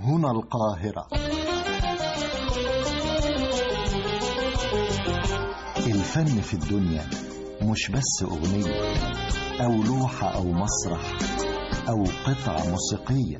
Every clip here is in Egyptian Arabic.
هنا القاهرة الفن في الدنيا مش بس أغنية أو لوحة أو مسرح أو قطعة موسيقية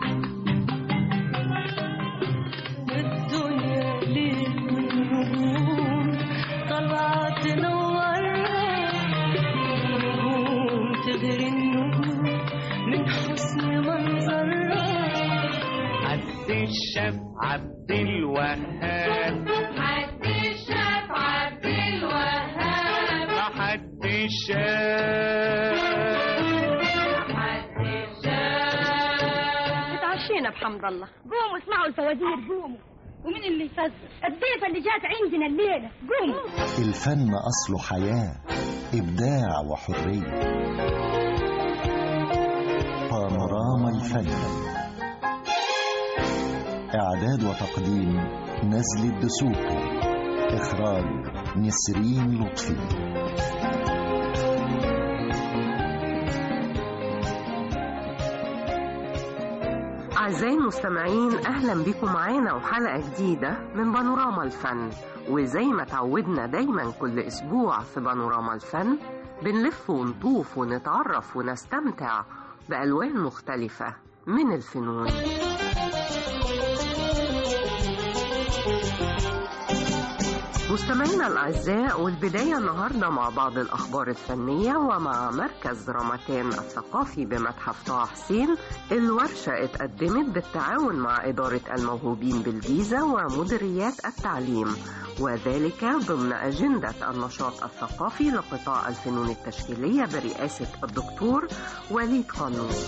الدنيا ليل والنجوم طلعت تنورها نجوم تغري النجوم من حسن منظرها عبد الشاف عبد الوهاب عبد الشاف عبد الوهاب حد الشاف عبد الشاف اتعشينا بحمد الله قوموا اسمعوا الفوازير قوموا ومين اللي يفزر الضيفة اللي جات عندنا الليلة قوموا الفن أصله حياة إبداع وحرية بانوراما الفن إعداد وتقديم نزل الدسوقي إخراج نسرين لطفي أعزائي المستمعين أهلا بكم معانا وحلقة جديدة من بانوراما الفن وزي ما تعودنا دايما كل أسبوع في بانوراما الفن بنلف ونطوف ونتعرف ونستمتع بألوان مختلفة من الفنون مستمعينا الأعزاء والبداية النهاردة مع بعض الأخبار الفنية ومع مركز رمتان الثقافي بمتحف طه حسين الورشة اتقدمت بالتعاون مع إدارة الموهوبين بالجيزة ومديريات التعليم وذلك ضمن أجندة النشاط الثقافي لقطاع الفنون التشكيلية برئاسة الدكتور وليد قانوش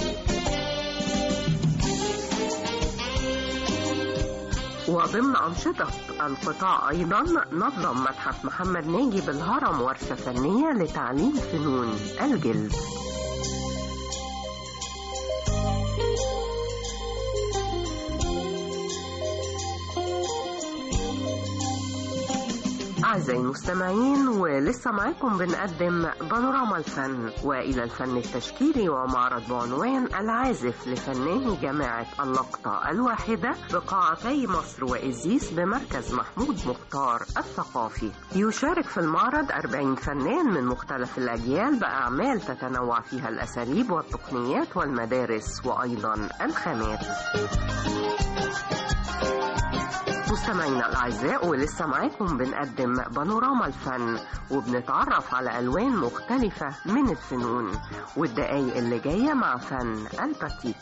وضمن أنشطة القطاع أيضا نظم متحف محمد ناجي بالهرم ورشة فنية لتعليم فنون الجلد أعزائي المستمعين ولسه معاكم بنقدم بانوراما الفن وإلى الفن التشكيلي ومعرض بعنوان العازف لفناني جماعة اللقطة الواحدة بقاعتي مصر وإزيس بمركز محمود مختار الثقافي يشارك في المعرض 40 فنان من مختلف الأجيال بأعمال تتنوع فيها الأساليب والتقنيات والمدارس وأيضا الخامات مستمعينا الأعزاء ولسه معاكم بنقدم بانوراما الفن وبنتعرف على ألوان مختلفة من الفنون والدقايق اللي جاية مع فن الباتيك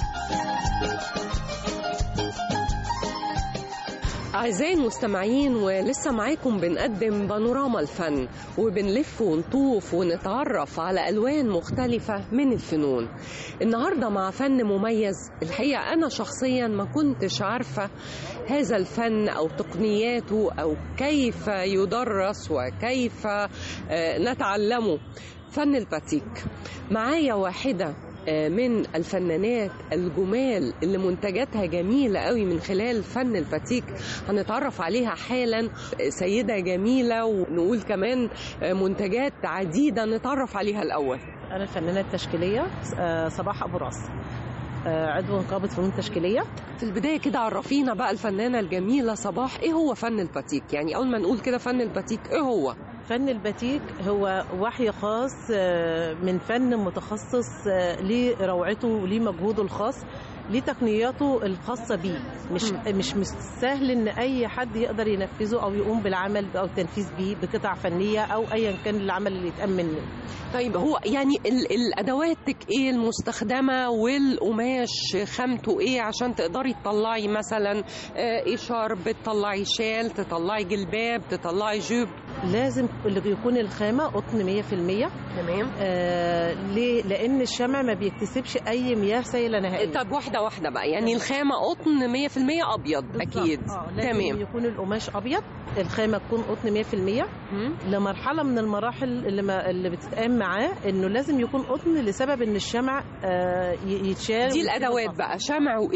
أعزائي المستمعين ولسه معاكم بنقدم بانوراما الفن وبنلف ونطوف ونتعرف على ألوان مختلفة من الفنون النهاردة مع فن مميز الحقيقة أنا شخصيا ما كنتش عارفة هذا الفن أو تقنياته أو كيف يدرس وكيف آه، نتعلمه فن الباتيك معايا واحدة آه، من الفنانات الجمال اللي منتجاتها جميلة قوي من خلال فن الباتيك هنتعرف عليها حالا آه، سيدة جميلة ونقول كمان آه، منتجات عديدة نتعرف عليها الأول أنا الفنانة التشكيلية آه، صباح أبو راس آه، عضو نقابة فنون تشكيلية في البداية كده عرفينا بقى الفنانة الجميلة صباح ايه هو فن الباتيك يعني أول ما نقول كده فن الباتيك ايه هو فن الباتيك هو وحي خاص آه، من فن متخصص آه، ليه روعته وليه مجهوده الخاص ليه تقنياته الخاصة بيه مش مش مش سهل ان اي حد يقدر ينفذه او يقوم بالعمل او التنفيذ بيه بقطع فنية او ايا كان العمل اللي يتأمن منه طيب هو يعني ال- الادواتك ايه المستخدمه والقماش خامته ايه عشان تقدري تطلعي مثلا آه، ايه شرب تطلعي شال تطلعي جلباب تطلعي جوب لازم اللي يكون الخامة قطن 100% تمام آه ليه؟ لأن الشمع ما بيكتسبش أي مياه سائلة نهائيا طب واحده واحده بقى يعني الخامه قطن 100% ابيض اكيد آه لازم تمام يكون القماش أبيض الخامة تكون قطن 100% مم. لمرحلة من المراحل اللي, ما اللي بتتقام معاه إنه لازم يكون قطن لسبب إن الشمع آه ي- يتشال دي الادوات بقى شمع وايه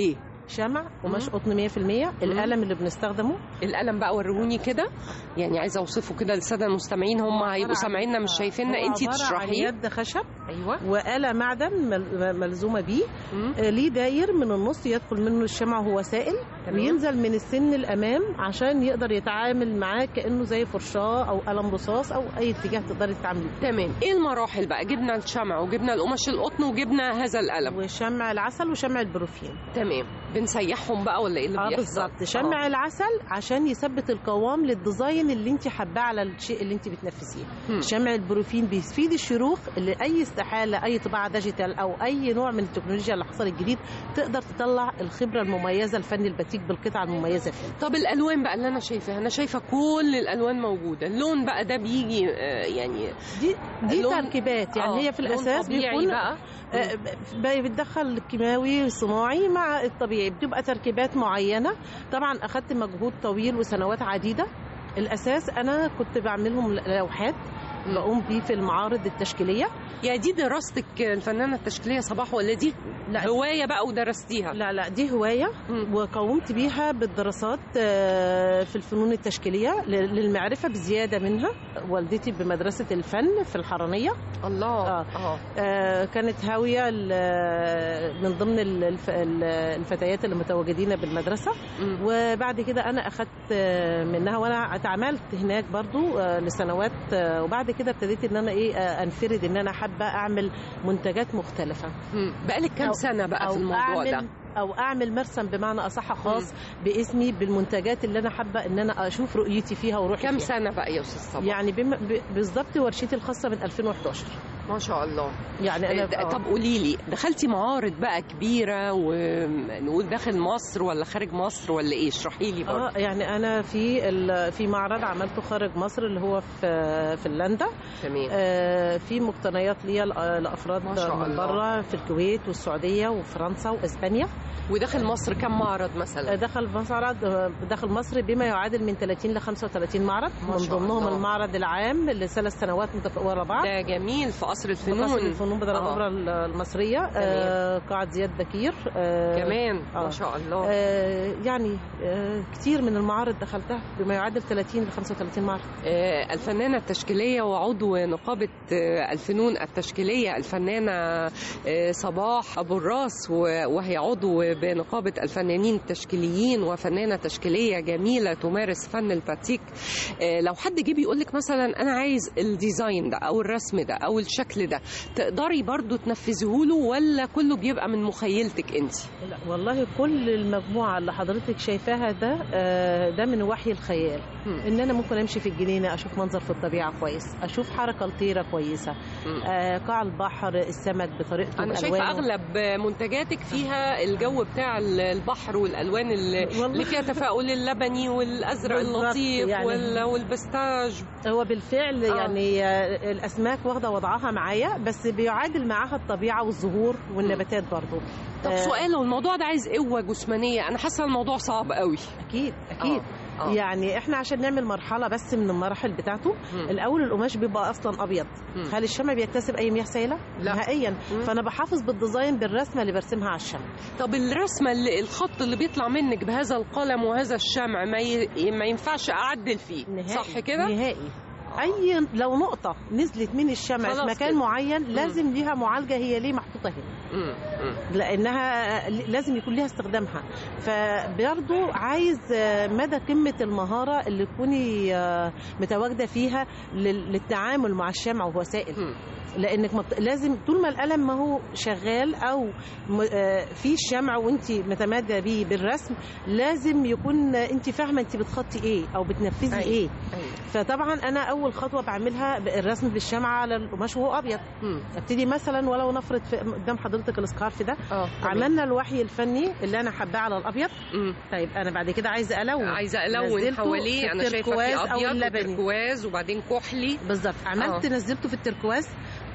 شمع قماش قطن 100% القلم اللي بنستخدمه القلم بقى وروني كده يعني عايزه اوصفه كده للساده المستمعين هم هيبقوا سامعيننا مش شايفيننا هو انت عبارة عن تشرحيه يد خشب ايوه وآلة معدن مل- ملزومة بيه مم. آه، ليه داير من النص يدخل منه الشمع وهو سائل تمام. وينزل من السن الأمام عشان يقدر يتعامل معاه كأنه زي فرشاة أو قلم رصاص أو أي اتجاه تقدري تتعاملي بيه تمام ايه المراحل بقى جبنا الشمع وجبنا القماش القطن وجبنا هذا القلم وشمع العسل وشمع البروفين تمام بنسيحهم بقى ولا ايه اللي اه بيحصل بالظبط شمع العسل عشان يثبت القوام للديزاين اللي انت حباه على الشيء اللي انت بتنفذيه مم. شمع البروفين بيفيد الشروخ اللي اي استحاله اي طباعه ديجيتال او اي نوع من التكنولوجيا اللي حصل الجديد تقدر تطلع الخبره المميزه الفن البتيك بالقطعه المميزه فيه طب الالوان بقى اللي انا شايفاها انا شايفه كل الالوان موجوده اللون بقى ده بيجي آه، يعني دي دي لون- تركيبات يعني آه، هي في لون الاساس طبيعي بيكون بقى آه، ب- بتدخل كيماوي صناعي مع الطبيعي بتبقى تركيبات معينه طبعا اخدت مجهود طويل وسنوات عديده الاساس انا كنت بعملهم لوحات بقوم بيه في المعارض التشكيليه يعني دي دراستك الفنانه التشكيليه صباح ولا دي لا هوايه بقى ودرستيها لا لا دي هوايه مم. وقومت بيها بالدراسات آه، في الفنون التشكيليه ل- للمعرفه بزياده منها والدتي بمدرسه الفن في الحرانيه الله آه. اه آه، كانت هاويه ال- من ضمن ال- الف- ال- الفتيات اللي متواجدين بالمدرسه مم. وبعد كده انا اخدت آه، منها وانا اتعاملت هناك برضو آه، لسنوات آه، وبعد كده ابتديت ان انا ايه آه، انفرد ان انا حابه اعمل منتجات مختلفه مم. بقالك كام أو- سنه بقى في الموضوع أعمل ده او اعمل مرسم بمعنى اصح خاص باسمي بالمنتجات اللي انا حابه ان انا اشوف رؤيتي فيها وروحي كام فيها. سنه بقى يا استاذ صباح يعني بم... ب... بالظبط ورشتي الخاصه من 2011 ما شاء الله يعني انا آه، طب قولي لي دخلتي معارض بقى كبيره ونقول داخل مصر ولا خارج مصر ولا ايه اشرحي لي برضه اه يعني انا في ال... في معرض عملته خارج مصر اللي هو في فنلندا تمام آه في مقتنيات ليا ل- لافراد ما شاء من الله. بره في الكويت والسعوديه وفرنسا واسبانيا وداخل مصر كام معرض آه، مثلا دخل معرض آه، دخل مصر بما يعادل من 30 ل 35 معرض ما من شاء ضمنهم الله. المعرض العام لثلاث سنوات متف- ورا بعض ده جميل في قصر قصر الفنون الفنون بدل آه. الاوبرا المصريه آه قاعه زياد بكير آه كمان ما آه. شاء الله آه يعني آه كتير من المعارض دخلتها بما يعادل 30 ل 35 معرض آه، الفنانة التشكيلية وعضو نقابة آه، الفنون التشكيلية الفنانة آه، صباح أبو الراس و- وهي عضو بنقابة الفنانين التشكيليين وفنانة تشكيلية جميلة تمارس فن الباتيك آه، لو حد جه بيقول لك مثلا أنا عايز الديزاين ده أو الرسم ده أو الشكل ده تقدري برضو تنفذيه له ولا كله بيبقى من مخيلتك أنت؟ لا والله كل المجموعه اللي حضرتك شايفاها ده آه ده من وحي الخيال مم. ان انا ممكن امشي في الجنينه اشوف منظر في الطبيعه كويس اشوف حركه الطيره كويسه مم. آه قاع البحر السمك بطريقته انا شايفه بألوانه. اغلب منتجاتك فيها الجو بتاع البحر والالوان اللي, والله. اللي فيها تفاؤل اللبني والازرق بالظبط، اللطيف يعني. وال- والبستاج هو بالفعل آه. يعني آه، الاسماك واخده وضعها معايا بس بيعادل معاها الطبيعه والزهور والنباتات برضو طب آه، سؤال هو الموضوع ده عايز قوه جسمانيه انا حاسه الموضوع صعب قوي اكيد اكيد آه. يعني احنا عشان نعمل مرحله بس من المراحل بتاعته مم. الاول القماش بيبقى اصلا ابيض مم. هل الشمع بيكتسب اي مياه سائله لا. نهائيا مم. فانا بحافظ بالديزاين بالرسمه اللي برسمها على الشمع طب الرسمه اللي الخط اللي بيطلع منك بهذا القلم وهذا الشمع ما ي... ما ينفعش اعدل فيه نهائي صح كده نهائي اي لو نقطه نزلت من الشمع في خلاص مكان كده. معين لازم ليها معالجه هي ليه محطوطه هنا مم. مم. لانها لازم يكون ليها استخدامها فبرضو عايز آه، مدى قمه المهاره اللي تكوني آه، متواجده فيها لل- للتعامل مع الشمع وهو سائل مم. لانك مط... لازم طول ما القلم ما هو شغال او م... آه، في الشمع وانت متمادة بيه بالرسم لازم يكون آه، انت فاهمه انت بتخطي ايه او بتنفذي أيوة. ايه أيوة. فطبعا انا اول خطوه بعملها الرسم بالشمع على القماش وهو ابيض مم. ابتدي مثلا ولو نفرض في قدام حضرتك السكارف ده اه تمام. عملنا الوحي الفني اللي انا حباه على الابيض مم. طيب انا بعد كده عايزه الون عايزه الون نزلته حواليه في انا شايفه التركواز في أو ابيض اللبني. وتركواز وبعدين كحلي بالظبط عملت آه. نزلته في التركواز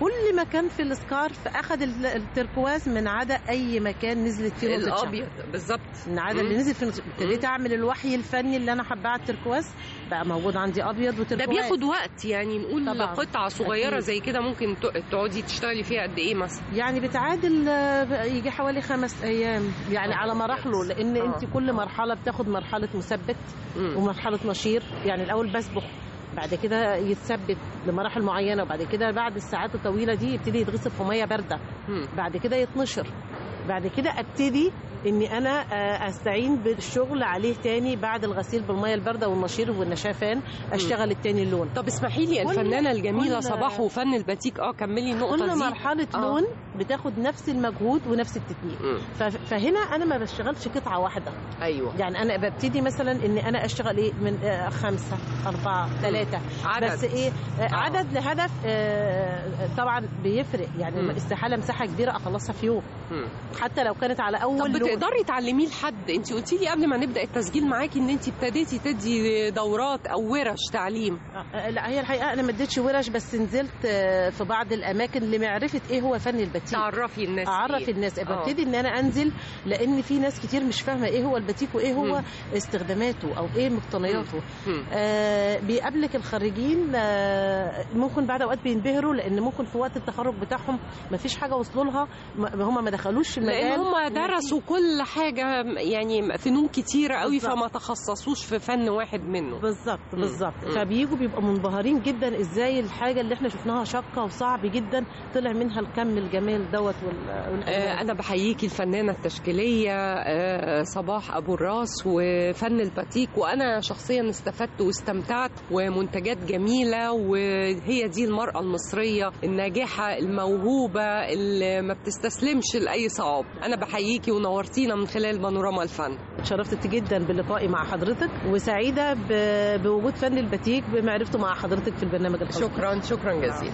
كل مكان في السكارف اخذ ال- التركواز من عدا اي مكان نزلت فيه نقطة شمع. الابيض بالظبط من عدا مم. اللي نزل في النص ابتديت اعمل الوحي الفني اللي انا حباه على التركواز بقى موجود عندي ابيض ده وتركواز بياخد وقت يعني نقول طبعاً. قطعه صغيره أكيد. زي كده ممكن ت- تقعدي تشتغلي فيها قد ايه مثلا يعني بتعادل آه، بقى يجي حوالي خمس ايام يعني على مراحله لان آه. انت كل مرحله بتاخد مرحله مثبت مم. ومرحله نشير يعني الاول بسبخ بعد كده يتثبت لمراحل معينه وبعد كده بعد الساعات الطويله دي يبتدي يتغسل في ميه بارده مم. بعد كده يتنشر بعد كده ابتدي اني انا آه، استعين بالشغل عليه تاني بعد الغسيل بالميه البارده والنشير والنشافان اشتغل التاني اللون طب اسمحي لي كل- الفنانه الجميله كل- صباح وفن الباتيك اه كملي النقطه كل دي مرحله آه. لون بتاخد نفس المجهود ونفس التكنيك مم. ف- فهنا انا ما بشتغلش قطعه واحده ايوه يعني انا ببتدي مثلا ان انا اشتغل ايه من آه، خمسه اربعه ثلاثه عدد. بس ايه آه، آه. عدد لهدف آه، طبعا بيفرق يعني مم. استحاله مساحه كبيره اخلصها في يوم مم. حتى لو كانت على طب اول لون. بتقدري تعلميه لحد انت قلتي لي قبل ما نبدا التسجيل معاكي ان انت ابتديتي تدي دورات او ورش تعليم آه، لا هي الحقيقه انا ما اديتش ورش بس نزلت آه، في بعض الاماكن لمعرفه ايه هو فن الباتيك تعرفي الناس اعرف إيه. الناس آه. ببتدي ان انا انزل لان في ناس كتير مش فاهمه ايه هو الباتيك وايه هو مم. استخداماته او ايه مقتنياته مم. آه بيقابلك الخريجين آه ممكن بعد اوقات بينبهروا لان ممكن في وقت التخرج بتاعهم ما فيش حاجه وصلوا لها ما هم ما دخلوش المجال لان هم درسوا كل حاجه يعني فنون كتيره قوي بالظبط. فما تخصصوش في فن واحد منه بالظبط مم. بالظبط مم. فبيجوا بيبقوا منبهرين جدا ازاي الحاجه اللي احنا شفناها شاقه وصعب جدا طلع منها الكم الجمال دوت وال- والألوان. آه، أنا بحييكي الفنانة التشكيلية آه، صباح أبو الراس وفن الباتيك وأنا شخصيا استفدت واستمتعت ومنتجات جميلة وهي دي المرأة المصرية الناجحة الموهوبة اللي ما بتستسلمش لأي صعاب أنا بحييكي ونورتينا من خلال بانوراما الفن اتشرفت جدا بلقائي مع حضرتك وسعيده ب- بوجود فن الباتيك بمعرفته مع حضرتك في البرنامج الخاص شكرا شكرا جزيلا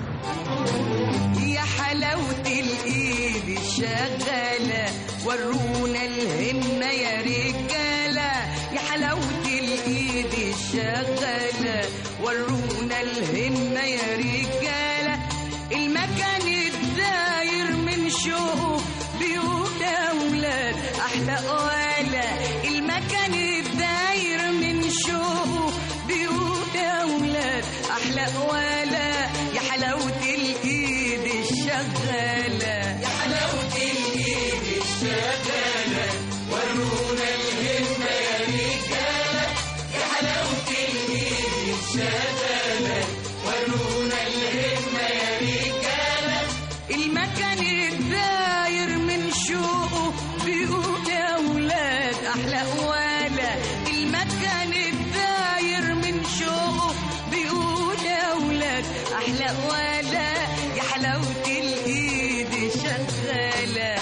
يا حلاوة الإيد الشغالة ورونا الهمة يا رجالة يا حلاوة الإيد الشغالة ورونا الهمة يا رجالة المكان الداير من شوق بيوت أولاد أحلى قوالة المكان الداير من شوق بيوت أولاد أحلى قوالة يا حلاوة الإيد الشغالة يا حلاوة الإيد الشغالة ورونا الهمة يا رجالة يا حلاوة الإيد الشغالة ورونا الهمة يا رجالة المكان الداير من شوقه بيقول يا ولاد أحلى قوالة المكان الداير من شوقه بيقول يا ولاد أحلى قوالة يا حلاوة الإيد شغالة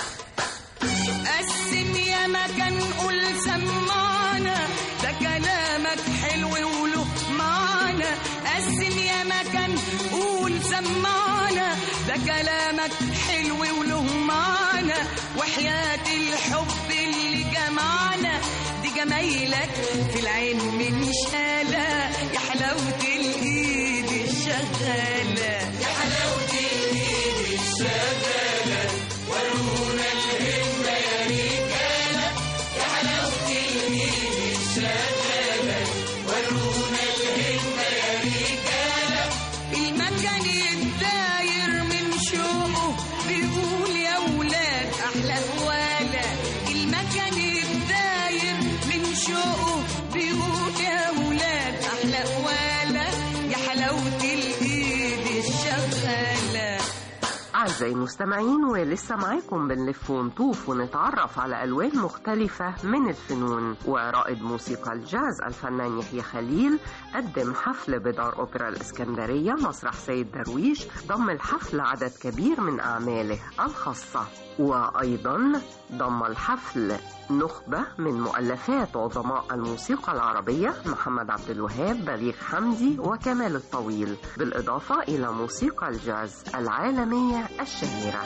قسم يا مكان قول سمعنا ده كلامك حلو وله معنى قسم يا مكان قول سمعنا ده كلامك حلو وله معنى وحياة الحب اللي جمعنا دي جمايلك في العين من شالة يا حلاوة الإيد الشغالة يا حلاوة الإيد الشغالة ورونا الهمة يا رجالة يا حلاوة الإيد الشغالة ورونا الهمة يا رجالة المكان الداير من شوقه بيقول يا ولاد أحلى هوالة المكان الداير من شوقه بيقول يا ولاد أحلى هوالة يا حلاوة الإيد الشغالة أعزائي المستمعين ولسه معاكم بنلف ونطوف ونتعرف على ألوان مختلفة من الفنون ورائد موسيقى الجاز الفنان يحيى خليل قدم حفل بدار أوبرا الإسكندرية مسرح سيد درويش ضم الحفل عدد كبير من أعماله الخاصة وأيضا ضم الحفل نخبة من مؤلفات عظماء الموسيقى العربية محمد عبد الوهاب بليغ حمدي وكمال الطويل بالإضافة إلى موسيقى الجاز العالمية الشهيرة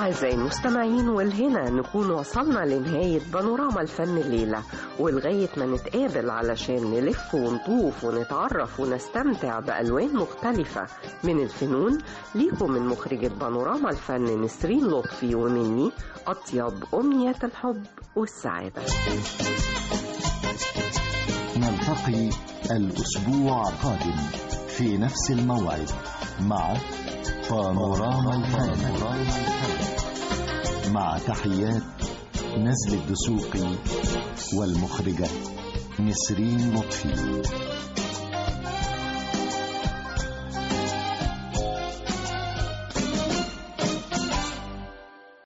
أعزائي المستمعين والهنا نكون وصلنا لنهاية بانوراما الفن الليلة ولغاية ما نتقابل علشان نلف ونطوف ونتعرف ونستمتع بألوان مختلفة من الفنون ليكم من مخرجة بانوراما الفن نسرين لطفي ومني أطيب أمنيات الحب والسعادة نلتقي الأسبوع القادم في نفس الموعد مع بانوراما الفن مع تحيات نزل الدسوقي والمخرجة نسرين لطفي